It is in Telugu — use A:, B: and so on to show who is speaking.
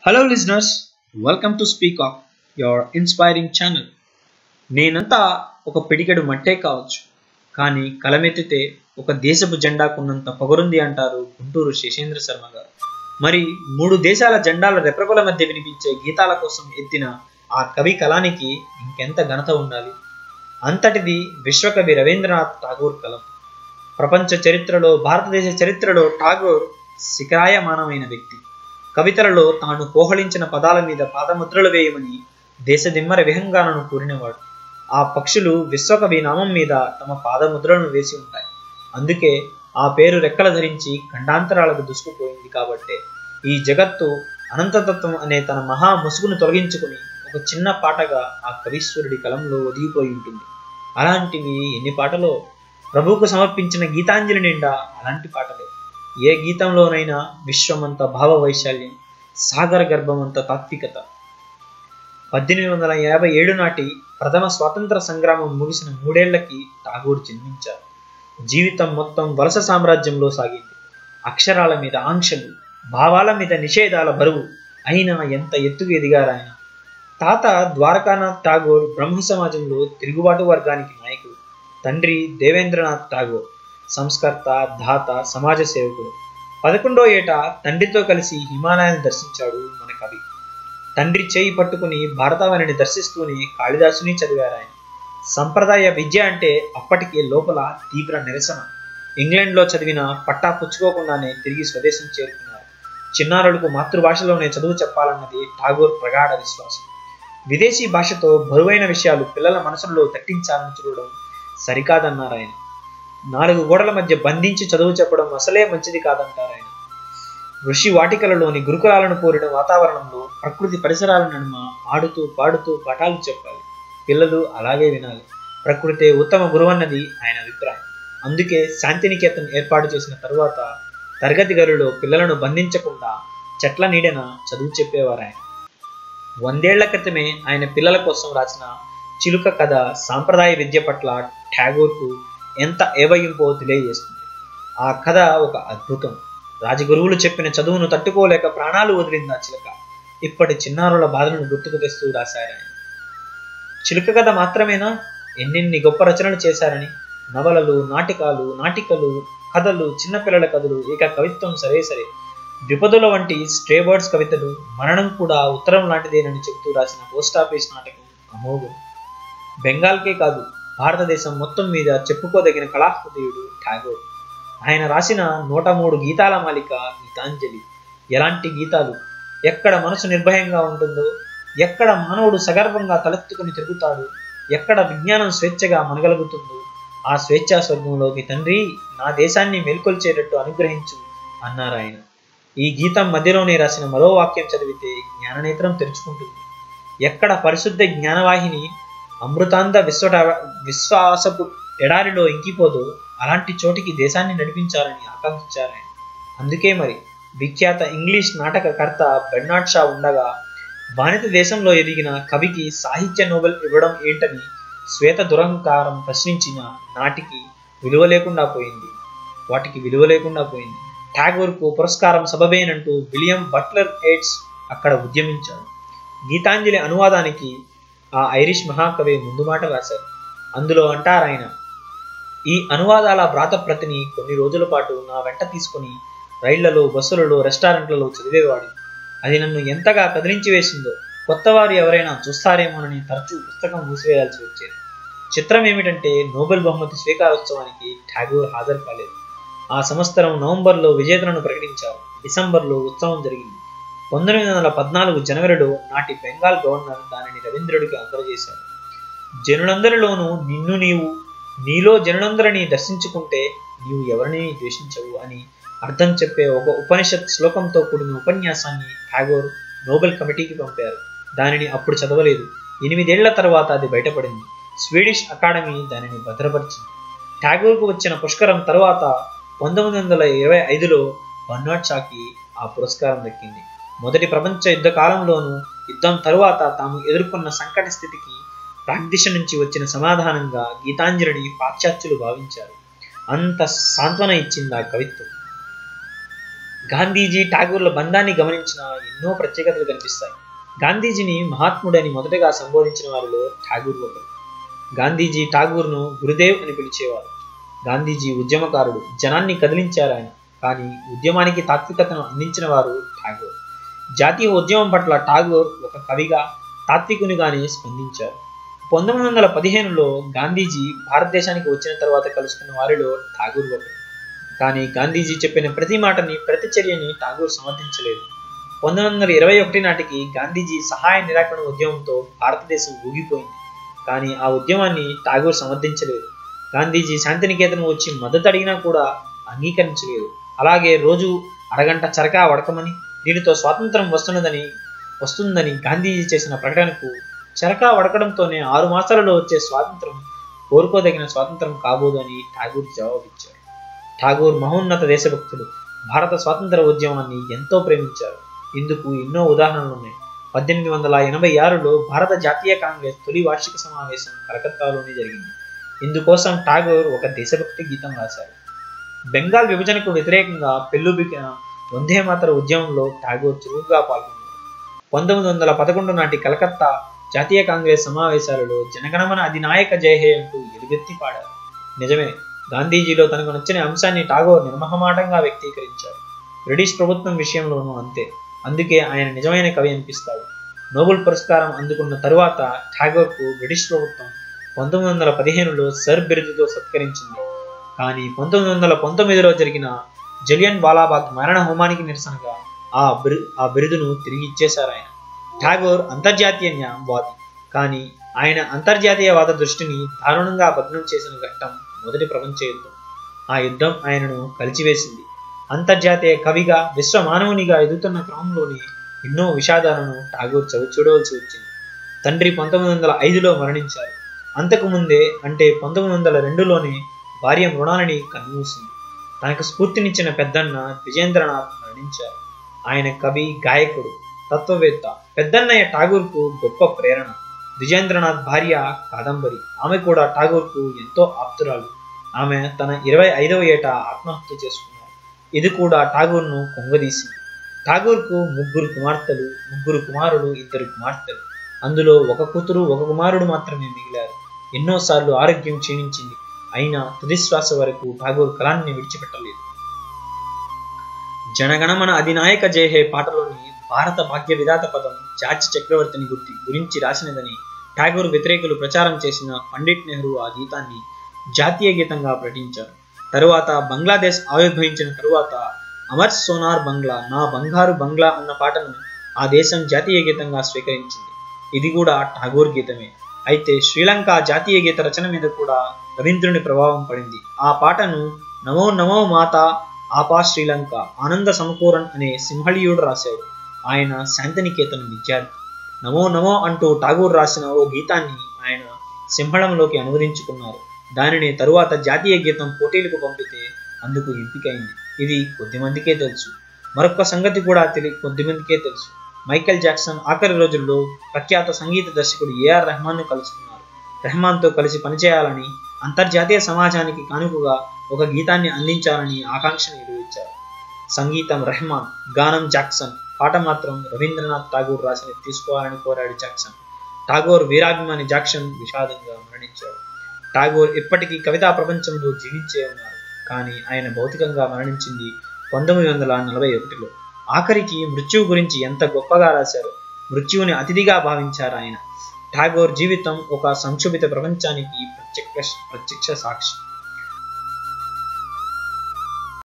A: hello listeners welcome to speak of your inspiring channel నేనంతా ఒక పిడికెడు మట్టే కావచ్చు కానీ కలమెత్తితే ఒక దేశపు జెండాకున్నంత పొగరుంది అంటారు గుంటూరు శేషేంద్ర శర్మ గారు మరి మూడు దేశాల జెండాల రెప్రపల మధ్య వినిపించే గీతాల కోసం ఎత్తిన ఆ కవి కళానికి ఇంకెంత ఘనత ఉండాలి అంతటిది విశ్వకవి రవీంద్రనాథ్ ఠాగూర్ కలం ప్రపంచ చరిత్రలో భారతదేశ చరిత్రలో ఠాగూర్ శిఖరాయమానమైన వ్యక్తి కవితలలో తాను కోహళించిన పదాల మీద పాదముద్రలు వేయమని దేశదిమ్మర విహంగాలను కూరినవాడు ఆ పక్షులు విశ్వకవి నామం మీద తమ పాదముద్రలను వేసి ఉంటాయి అందుకే ఆ పేరు రెక్కలు ధరించి ఖండాంతరాలకు దూసుకుపోయింది కాబట్టే ఈ జగత్తు అనంతతత్వం అనే తన మహా ముసుగును తొలగించుకుని ఒక చిన్న పాటగా ఆ కవీశ్వరుడి కలంలో ఒదిగిపోయి ఉంటుంది అలాంటివి ఎన్ని పాటలో ప్రభువుకు సమర్పించిన గీతాంజలి నిండా అలాంటి పాటలే ఏ గీతంలోనైనా విశ్వమంత భావ వైశాల్యం సాగర గర్భమంత తాత్వికత పద్దెనిమిది వందల యాభై ఏడు నాటి ప్రథమ స్వాతంత్ర సంగ్రామం ముగిసిన మూడేళ్లకి ఠాగూర్ జన్మించారు జీవితం మొత్తం వలస సామ్రాజ్యంలో సాగింది అక్షరాల మీద ఆంక్షలు భావాల మీద నిషేధాల బరువు అయినా ఎంత ఎత్తుకు ఎదిగారాయన తాత ద్వారకానాథ్ ఠాగూర్ బ్రహ్మ సమాజంలో తిరుగుబాటు వర్గానికి నాయకుడు తండ్రి దేవేంద్రనాథ్ ఠాగూర్ సంస్కర్త ధాత సమాజ సేవకుడు పదకొండో ఏట తండ్రితో కలిసి హిమాలయాన్ని దర్శించాడు మన కవి తండ్రి చేయి పట్టుకుని భారతావనిని దర్శిస్తూనే కాళిదాసుని చదివారు ఆయన సంప్రదాయ విద్య అంటే అప్పటికే లోపల తీవ్ర నిరసన ఇంగ్లాండ్లో చదివిన పట్టా పుచ్చుకోకుండానే తిరిగి స్వదేశం చేరుకున్నారు చిన్నారులకు మాతృభాషలోనే చదువు చెప్పాలన్నది ఠాగూర్ ప్రగాఢ విశ్వాసం విదేశీ భాషతో బరువైన విషయాలు పిల్లల మనసుల్లో తట్టించాలని చూడడం సరికాదన్నారు ఆయన నాలుగు గోడల మధ్య బంధించి చదువు చెప్పడం అసలే మంచిది కాదంటారు ఆయన ఋషి వాటికలలోని గురుకులాలను కోరిన వాతావరణంలో ప్రకృతి పరిసరాల నడుమ ఆడుతూ పాడుతూ పాఠాలు చెప్పాలి పిల్లలు అలాగే వినాలి ప్రకృతే ఉత్తమ గురువన్నది ఆయన అభిప్రాయం అందుకే శాంతినికేతన్ ఏర్పాటు చేసిన తరువాత తరగతి గదిలో పిల్లలను బంధించకుండా చెట్ల నీడన చదువు చెప్పేవారు ఆయన వందేళ్ల క్రితమే ఆయన పిల్లల కోసం రాసిన చిలుక కథ సాంప్రదాయ విద్య పట్ల ఠాగూర్కు ఎంత ఏవగింపో తెలియజేస్తుంది ఆ కథ ఒక అద్భుతం రాజగురువులు చెప్పిన చదువును తట్టుకోలేక ప్రాణాలు వదిలింది ఆ చిలక ఇప్పటి చిన్నారుల బాధలను గుర్తుకు తెస్తూ రాశారు ఆయన చిలుక కథ మాత్రమేనా ఎన్నెన్ని గొప్ప రచనలు చేశారని నవలలు నాటికాలు నాటికలు కథలు చిన్నపిల్లల కథలు ఇక కవిత్వం సరే సరే ద్విపదుల వంటి స్ట్రే బర్డ్స్ కవితలు మరణం కూడా ఉత్తరం లాంటిదేనని చెబుతూ రాసిన పోస్ట్ ఆఫీస్ నాటకం అమోఘం బెంగాల్కే కాదు భారతదేశం మొత్తం మీద చెప్పుకోదగిన కళాహృదయుడు ఠాగూర్ ఆయన రాసిన నూట మూడు గీతాల మాలిక గీతాంజలి ఎలాంటి గీతాలు ఎక్కడ మనసు నిర్భయంగా ఉంటుందో ఎక్కడ మానవుడు సగర్వంగా తలెత్తుకుని తిరుగుతాడు ఎక్కడ విజ్ఞానం స్వేచ్ఛగా మనగలుగుతుందో ఆ స్వేచ్ఛా స్వర్గంలోకి తండ్రి నా దేశాన్ని మేల్కొల్చేటట్టు అనుగ్రహించు అన్నారు ఆయన ఈ గీతం మధ్యలోనే రాసిన మరో వాక్యం చదివితే జ్ఞాననేత్రం తెరుచుకుంటుంది ఎక్కడ పరిశుద్ధ జ్ఞానవాహిని అమృతాంధ విశ్వట విశ్వాసపు ఎడారిలో ఇంకిపోదో అలాంటి చోటికి దేశాన్ని నడిపించాలని ఆకాంక్షించారు ఆయన అందుకే మరి విఖ్యాత ఇంగ్లీష్ నాటకకర్త బెర్నాడ్ షా ఉండగా భారత దేశంలో ఎదిగిన కవికి సాహిత్య నోబెల్ ఇవ్వడం ఏంటని శ్వేత దురహంకారం ప్రశ్నించిన నాటికి విలువ లేకుండా పోయింది వాటికి విలువ లేకుండా పోయింది ఠాగూర్కు పురస్కారం సబబేనంటూ విలియం బట్లర్ ఎయిడ్స్ అక్కడ ఉద్యమించాడు గీతాంజలి అనువాదానికి ఆ ఐరిష్ మహాకవి ముందు మాట రాశారు అందులో అంటారాయన ఈ అనువాదాల వ్రాతప్రతిని కొన్ని రోజుల పాటు నా వెంట తీసుకుని రైళ్లలో బస్సులలో రెస్టారెంట్లలో చదివేవాడు అది నన్ను ఎంతగా కదిలించి వేసిందో కొత్తవారు ఎవరైనా చూస్తారేమోనని తరచూ పుస్తకం మూసివేయాల్సి వచ్చేది చిత్రం ఏమిటంటే నోబెల్ బహుమతి స్వీకారోత్సవానికి ఠాగూర్ హాజరు కాలేదు ఆ సంవత్సరం నవంబర్లో విజేతలను ప్రకటించారు డిసెంబర్లో ఉత్సవం జరిగింది పంతొమ్మిది వందల పద్నాలుగు జనవరిలో నాటి బెంగాల్ గవర్నర్ దానిని రవీంద్రుడికి అందజేశారు జనులందరిలోనూ నిన్ను నీవు నీలో జనులందరినీ దర్శించుకుంటే నీవు ఎవరిని ద్వేషించవు అని అర్థం చెప్పే ఒక ఉపనిషత్ శ్లోకంతో కూడిన ఉపన్యాసాన్ని ఠాగోర్ నోబెల్ కమిటీకి పంపారు దానిని అప్పుడు చదవలేదు ఎనిమిదేళ్ల తర్వాత అది బయటపడింది స్వీడిష్ అకాడమీ దానిని భద్రపరిచింది ఠాగూర్కు వచ్చిన పుష్కరం తర్వాత పంతొమ్మిది వందల ఇరవై ఐదులో బర్నాడ్ షాకి ఆ పురస్కారం దక్కింది మొదటి ప్రపంచ యుద్ధ కాలంలోనూ యుద్ధం తరువాత తాము ఎదుర్కొన్న సంకట స్థితికి ప్రాగ్దిశ నుంచి వచ్చిన సమాధానంగా గీతాంజలిని పాశ్చాత్యులు భావించారు అంత సాంత్వన ఇచ్చింది ఆ కవిత్వం గాంధీజీ ఠాగూర్ల బంధాన్ని గమనించిన ఎన్నో ప్రత్యేకతలు కనిపిస్తాయి గాంధీజీని మహాత్ముడని మొదటగా సంబోధించిన వారిలో ఠాగూర్ ఒకరు గాంధీజీ ఠాగూర్ను గురుదేవ్ అని పిలిచేవారు గాంధీజీ ఉద్యమకారుడు జనాన్ని కదిలించారు ఆయన కానీ ఉద్యమానికి తాత్వికతను అందించిన వారు ఠాగూర్ జాతీయ ఉద్యమం పట్ల ఠాగూర్ ఒక కవిగా తాత్వికునిగానే స్పందించారు పంతొమ్మిది వందల పదిహేనులో గాంధీజీ భారతదేశానికి వచ్చిన తర్వాత కలుసుకున్న వారిలో ఠాగూర్ ఒకరు కానీ గాంధీజీ చెప్పిన ప్రతి మాటని ప్రతి చర్యని ఠాగూర్ సమర్థించలేదు పంతొమ్మిది వందల ఇరవై ఒకటి నాటికి గాంధీజీ సహాయ నిరాకరణ ఉద్యమంతో భారతదేశం ఊగిపోయింది కానీ ఆ ఉద్యమాన్ని ఠాగూర్ సమర్థించలేదు గాంధీజీ శాంతినికేతనం వచ్చి మద్దతు అడిగినా కూడా అంగీకరించలేదు అలాగే రోజు అరగంట చరకా వడకమని దీనితో స్వాతంత్రం వస్తున్నదని వస్తుందని గాంధీజీ చేసిన ప్రకటనకు చరకా వడకడంతోనే ఆరు మాసాలలో వచ్చే స్వాతంత్రం కోరుకోదగిన స్వాతంత్రం కాబోదు అని ఠాగూర్ జవాబిచ్చారు ఠాగూర్ మహోన్నత దేశభక్తుడు భారత స్వాతంత్ర ఉద్యమాన్ని ఎంతో ప్రేమించారు ఇందుకు ఎన్నో ఉదాహరణలు ఉన్నాయి పద్దెనిమిది వందల ఎనభై ఆరులో భారత జాతీయ కాంగ్రెస్ తొలి వార్షిక సమావేశం కలకత్తాలోనే జరిగింది ఇందుకోసం ఠాగూర్ ఒక దేశభక్తి గీతం రాశారు బెంగాల్ విభజనకు వ్యతిరేకంగా పెల్లుబికిన వందే మాతర ఉద్యమంలో ఠాగూర్ చురుకుగా పాల్గొన్నారు పంతొమ్మిది వందల పదకొండు నాటి కలకత్తా జాతీయ కాంగ్రెస్ సమావేశాలలో జనగణమన అధినాయక జయహే అంటూ ఎలుగెత్తి పాడారు నిజమే గాంధీజీలో తనకు నచ్చిన అంశాన్ని ఠాగూర్ నిర్మహమాటంగా వ్యక్తీకరించారు బ్రిటిష్ ప్రభుత్వం విషయంలోనూ అంతే అందుకే ఆయన నిజమైన కవి అనిపిస్తాడు నోబెల్ పురస్కారం అందుకున్న తరువాత ఠాగూర్కు బ్రిటిష్ ప్రభుత్వం పంతొమ్మిది వందల పదిహేనులో సర్ బిరుదుతో సత్కరించింది కానీ పంతొమ్మిది వందల పంతొమ్మిదిలో జరిగిన జలియన్ వాలాబాగ్ మరణ హోమానికి నిరసనగా ఆ బిరు ఆ బిరుదును తిరిగి ఇచ్చేశారు ఆయన ఠాగూర్ అంతర్జాతీయ న్యాయవాది కానీ ఆయన అంతర్జాతీయవాద దృష్టిని దారుణంగా భగ్నం చేసిన ఘట్టం మొదటి ప్రపంచ యుద్ధం ఆ యుద్ధం ఆయనను కలిచివేసింది అంతర్జాతీయ కవిగా విశ్వ మానవునిగా ఎదుగుతున్న క్రమంలోనే ఎన్నో విషాదాలను ఠాగూర్ చవి చూడవలసి వచ్చింది తండ్రి పంతొమ్మిది వందల ఐదులో మరణించారు అంతకు ముందే అంటే పంతొమ్మిది వందల రెండులోనే భార్య మృణాలని కన్నుమూసింది తనకు స్ఫూర్తినిచ్చిన పెద్దన్న విజేంద్రనాథ్ మరణించారు ఆయన కవి గాయకుడు తత్వవేత్త పెద్దన్నయ్య ఠాగూర్కు గొప్ప ప్రేరణ విజేంద్రనాథ్ భార్య కాదంబరి ఆమె కూడా ఠాగూర్కు ఎంతో ఆప్తురాలు ఆమె తన ఇరవై ఐదవ ఏట ఆత్మహత్య చేసుకున్నారు ఇది కూడా ఠాగూర్ను కొంగదీసింది ఠాగూర్కు ముగ్గురు కుమార్తెలు ముగ్గురు కుమారులు ఇద్దరు కుమార్తెలు అందులో ఒక కూతురు ఒక కుమారుడు మాత్రమే మిగిలారు ఎన్నోసార్లు ఆరోగ్యం క్షీణించింది అయినా తుదిశ్వాస వరకు ఠాగూర్ కళాన్ని విడిచిపెట్టలేదు జనగణమన అధినాయక జయహే పాటలోని భారత భాగ్య విధాత పదం జార్జ్ చక్రవర్తిని గుర్తి గురించి రాసినదని ఠాగూర్ వ్యతిరేకులు ప్రచారం చేసిన పండిట్ నెహ్రూ ఆ గీతాన్ని జాతీయ గీతంగా ప్రకటించారు తరువాత బంగ్లాదేశ్ ఆవిర్భవించిన తరువాత అమర్ సోనార్ బంగ్లా నా బంగారు బంగ్లా అన్న పాటను ఆ దేశం జాతీయ గీతంగా స్వీకరించింది ఇది కూడా ఠాగూర్ గీతమే అయితే శ్రీలంక జాతీయ గీత రచన మీద కూడా రవీంద్రుని ప్రభావం పడింది ఆ పాటను నమో నమో మాత ఆపా శ్రీలంక ఆనంద సమకూరన్ అనే సింహళీయుడు రాశాడు ఆయన శాంతినికేతన్ విద్యార్థి నమో నమో అంటూ ఠాగూర్ రాసిన ఓ గీతాన్ని ఆయన సింహళంలోకి అనువదించుకున్నారు దానిని తరువాత జాతీయ గీతం పోటీలకు పంపితే అందుకు ఎంపికైంది ఇది కొద్దిమందికే తెలుసు మరొక సంగతి కూడా తెలి కొద్దిమందికే తెలుసు మైకేల్ జాక్సన్ ఆఖరి రోజుల్లో ప్రఖ్యాత సంగీత దర్శకుడు ఏఆర్ రెహమాన్ను కలుసుకున్నారు రెహమాన్తో కలిసి పనిచేయాలని అంతర్జాతీయ సమాజానికి కానుకగా ఒక గీతాన్ని అందించాలని ఆకాంక్షను ఎదురిచ్చారు సంగీతం రెహమాన్ గానం జాక్సన్ పాట మాత్రం రవీంద్రనాథ్ ఠాగూర్ రాసిన తీసుకోవాలని కోరాడు జాక్సన్ ఠాగూర్ వీరాభిమాని జాక్సన్ విషాదంగా మరణించాడు ఠాగూర్ ఇప్పటికీ కవితా ప్రపంచంలో జీవించే ఉన్నారు కానీ ఆయన భౌతికంగా మరణించింది పంతొమ్మిది వందల నలభై ఒకటిలో ఆఖరికి మృత్యువు గురించి ఎంత గొప్పగా రాశారు మృత్యువుని అతిథిగా భావించారు ఆయన ఠాగూర్ జీవితం ఒక సంక్షోభిత ప్రపంచానికి ప్రత్యక్ష ప్రత్యక్ష సాక్షి